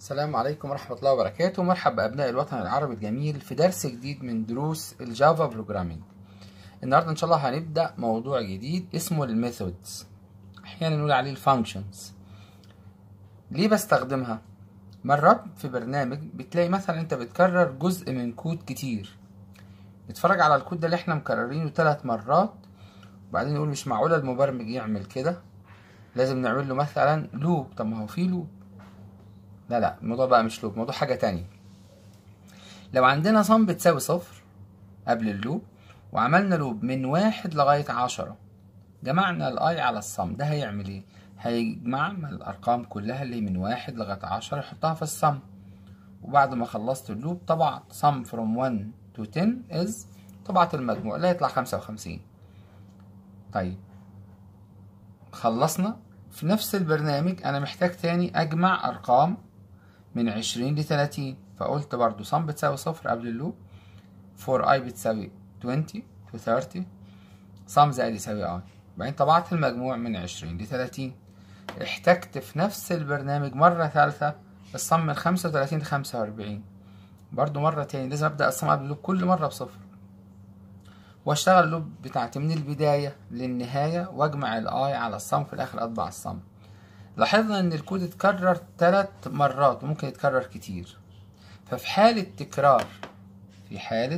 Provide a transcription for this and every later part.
السلام عليكم ورحمة الله وبركاته مرحبا بأبناء الوطن العربي الجميل في درس جديد من دروس الجافا بروجرامينج النهاردة إن شاء الله هنبدأ موضوع جديد اسمه الميثودز أحيانا نقول عليه الفانكشنز ليه بستخدمها؟ مرات في برنامج بتلاقي مثلا أنت بتكرر جزء من كود كتير نتفرج على الكود ده اللي احنا مكررينه ثلاث مرات وبعدين نقول مش معقولة المبرمج يعمل كده لازم نعمل له مثلا لوب طب ما هو في لوب لا لا الموضوع بقى مش لوب الموضوع حاجة تانية لو عندنا صم بتساوي صفر قبل اللوب وعملنا لوب من واحد لغاية عشرة جمعنا الاي على الصم ده هيعمل ايه؟ هيجمع الأرقام كلها اللي من واحد لغاية عشرة يحطها في الصم وبعد ما خلصت اللوب طبعت sum from 1 to 10 is طبعت المجموع اللي هيطلع خمسة وخمسين طيب خلصنا في نفس البرنامج أنا محتاج تاني أجمع أرقام من عشرين لتلاتين فقلت برضو sum بتساوي صفر قبل اللوب for i بتساوي 20 to 30 sum زائد يساوي i بعدين طبعت المجموع من عشرين لتلاتين احتجت في نفس البرنامج مرة ثالثة الصم من خمسة وتلاتين لخمسة وأربعين برضو مرة تاني لازم أبدأ الصم قبل اللوب كل مرة بصفر واشتغل اللوب بتاعتي من البداية للنهاية واجمع الاي على الصم في الآخر أطبع الصم لاحظنا إن الكود اتكرر تلات مرات وممكن يتكرر كتير ففي حالة تكرار في حالة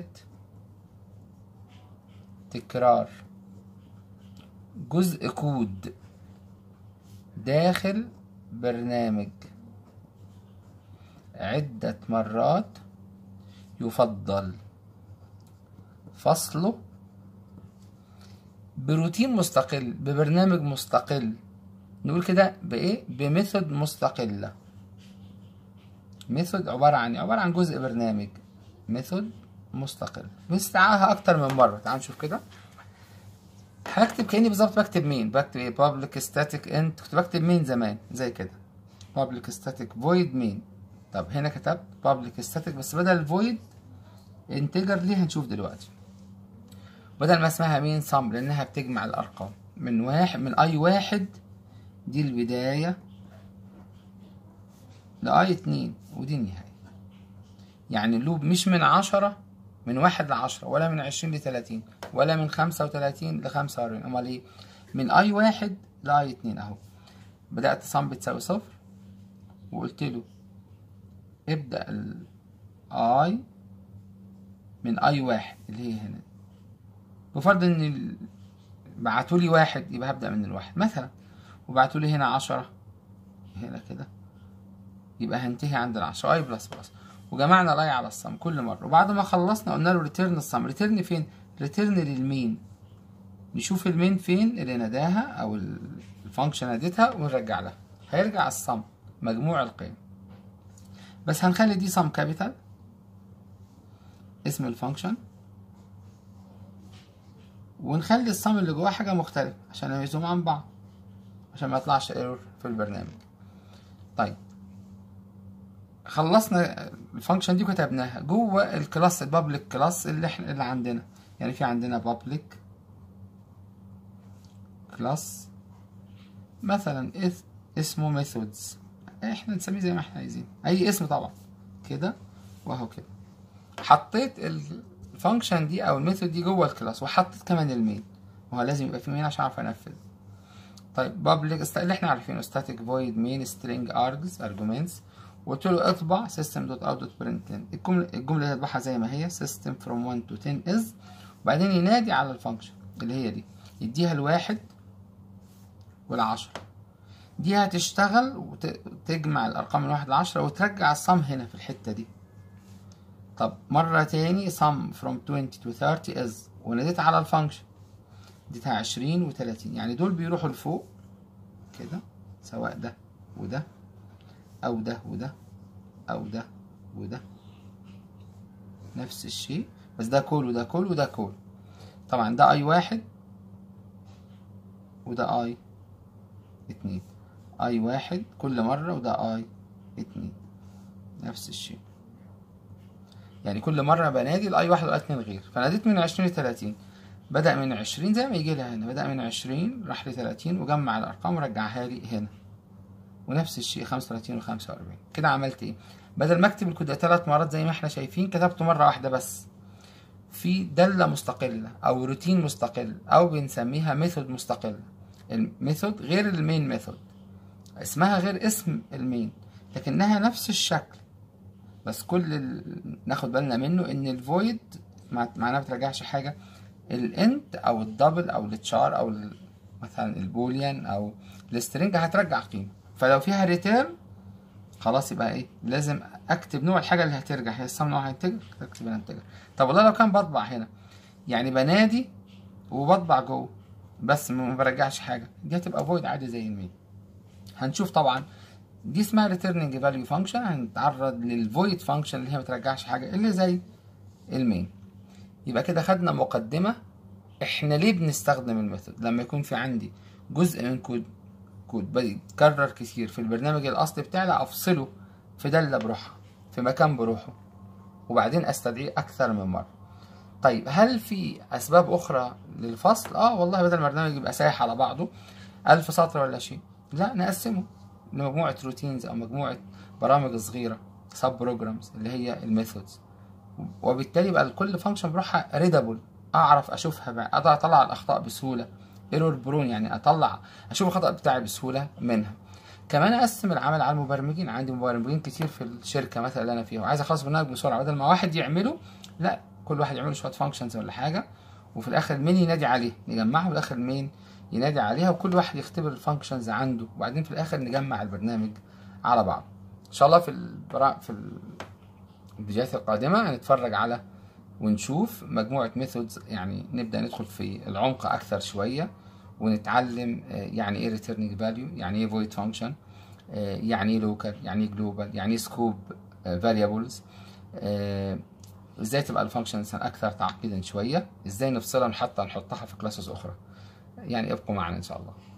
تكرار جزء كود داخل برنامج عدة مرات يفضل فصله بروتين مستقل ببرنامج مستقل نقول كده بإيه بميثود مستقلة ميثود عبارة عن عبارة عن جزء برنامج ميثود مستقل بنستدعاها أكتر من مرة تعال نشوف كده هكتب كأني بالظبط بكتب مين بكتب ايه public static int كنت بكتب مين زمان زي كده public static void مين طب هنا كتبت public static بس بدل void integer ليه هنشوف دلوقتي بدل ما اسمها مين sum لانها بتجمع الارقام من واحد من اي واحد دي البداية لأي اتنين ودي النهاية يعني اللوب مش من عشرة من واحد لعشرة ولا من عشرين لتلاتين ولا من خمسة وتلاتين لخمسة وأربعين أمال إيه من أي واحد لأي اتنين أهو بدأت صم بتساوي صفر وقلت له ابدأ ال I من أي واحد اللي هي هنا بفرض إن ال... بعتولي واحد يبقى هبدأ من الواحد مثلا وبعتولي هنا عشرة هنا كده يبقى هنتهي عند العشرة أي بلس بلس وجمعنا الاي على الصم كل مره وبعد ما خلصنا قلنا له ريتيرن الصم ريتيرن فين ريتيرن للمين نشوف المين فين اللي ناداها او الفانكشن نادتها ونرجع لها هيرجع الصم مجموع القيم بس هنخلي دي صم كابيتال اسم الفانكشن ونخلي الصم اللي جواه حاجه مختلفه عشان نميزهم عن بعض عشان ما يطلعش ايرور في البرنامج طيب خلصنا الفانكشن دي كتبناها جوه الكلاس البابليك كلاس اللي احنا اللي عندنا يعني في عندنا بابليك كلاس مثلا اسمه ميثودز احنا نسميه زي ما احنا عايزين اي اسم طبعا كده واهو كده حطيت الفانكشن دي او الميثود دي جوه الكلاس وحطيت كمان المين وهو لازم يبقى في مين عشان اعرف انفذ طيب بابليك اللي احنا عارفينه static void main string args arguments وقلت له اطبع system.out.println الجملة الجملة اللي هتطبعها زي ما هي system from 1 to 10 is وبعدين ينادي على الفانكشن اللي هي دي يديها الواحد والعشرة دي هتشتغل وتجمع الأرقام من واحد لعشرة وترجع الصم هنا في الحتة دي طب مرة تاني sum from 20 to 30 is وناديت على الفانكشن اديتها عشرين وتلاتين يعني دول بيروحوا لفوق كده سواء ده وده أو ده وده أو ده وده نفس الشيء بس ده كول وده كول وده كول طبعا ده اي واحد وده اي اتنين اي واحد كل مرة وده اي اتنين نفس الشيء يعني كل مرة بنادي الاي واحد والاي اتنين غير فناديت من عشرين لتلاتين بدأ من عشرين زي ما يجي لها هنا بدأ من عشرين راح لتلاتين وجمع الأرقام ورجعها لي هنا ونفس الشيء 35 و 45 كده عملت ايه بدل ما اكتب الكود ثلاث مرات زي ما احنا شايفين كتبته مره واحده بس في داله مستقله او روتين مستقل او بنسميها ميثود مستقله الميثود غير المين ميثود اسمها غير اسم المين لكنها نفس الشكل بس كل ال... ناخد بالنا منه ان الفويد معناها ما بترجعش حاجه الانت او الدبل او التشار او ال... مثلا البوليان او السترنج هترجع قيمه فلو فيها ريتيرن خلاص يبقى ايه لازم اكتب نوع الحاجه اللي هترجع هي الصم نوعها انتجر اكتب انتجر طب والله لو كان بطبع هنا يعني بنادي وبطبع جوه بس ما برجعش حاجه دي هتبقى فويد عادي زي المين هنشوف طبعا دي اسمها ريتيرنينج فاليو فانكشن هنتعرض للفويد فانكشن اللي هي ما بترجعش حاجه اللي زي المين يبقى كده خدنا مقدمه احنا ليه بنستخدم الميثود لما يكون في عندي جزء من كود كود بيتكرر كتير في البرنامج الاصلي بتاعي لا افصله في داله بروحها في مكان بروحه وبعدين استدعيه اكثر من مره طيب هل في اسباب اخرى للفصل اه والله بدل ما البرنامج يبقى سايح على بعضه ألف سطر ولا شيء لا نقسمه لمجموعة روتينز أو مجموعة برامج صغيرة سب بروجرامز اللي هي الميثودز وبالتالي بقى كل فانكشن بروحها ريدابل أعرف أشوفها بقى أقدر أطلع الأخطاء بسهولة ايرور برون يعني أطلع أشوف الخطأ بتاعي بسهولة منها كمان أقسم العمل على المبرمجين عندي مبرمجين كتير في الشركة مثلا اللي أنا فيها وعايز أخلص برنامج بسرعة بدل ما واحد يعمله لا كل واحد يعمل شوية فانكشنز ولا حاجة وفي الآخر مين ينادي عليه نجمعهم في الآخر مين ينادي عليها وكل واحد يختبر الفانكشنز عنده وبعدين في الاخر نجمع البرنامج على بعض ان شاء الله في البرا... في الفيديوهات القادمه هنتفرج على ونشوف مجموعه ميثودز يعني نبدا ندخل في العمق اكثر شويه ونتعلم يعني ايه ريتيرنينج فاليو يعني ايه فويد فانكشن يعني ايه لوكال يعني ايه جلوبال يعني ايه سكوب فاريبلز ازاي تبقى الفانكشنز اكثر تعقيدا شويه ازاي نفصلها حتى نحطها في كلاسز اخرى يعني ابقوا معنا ان شاء الله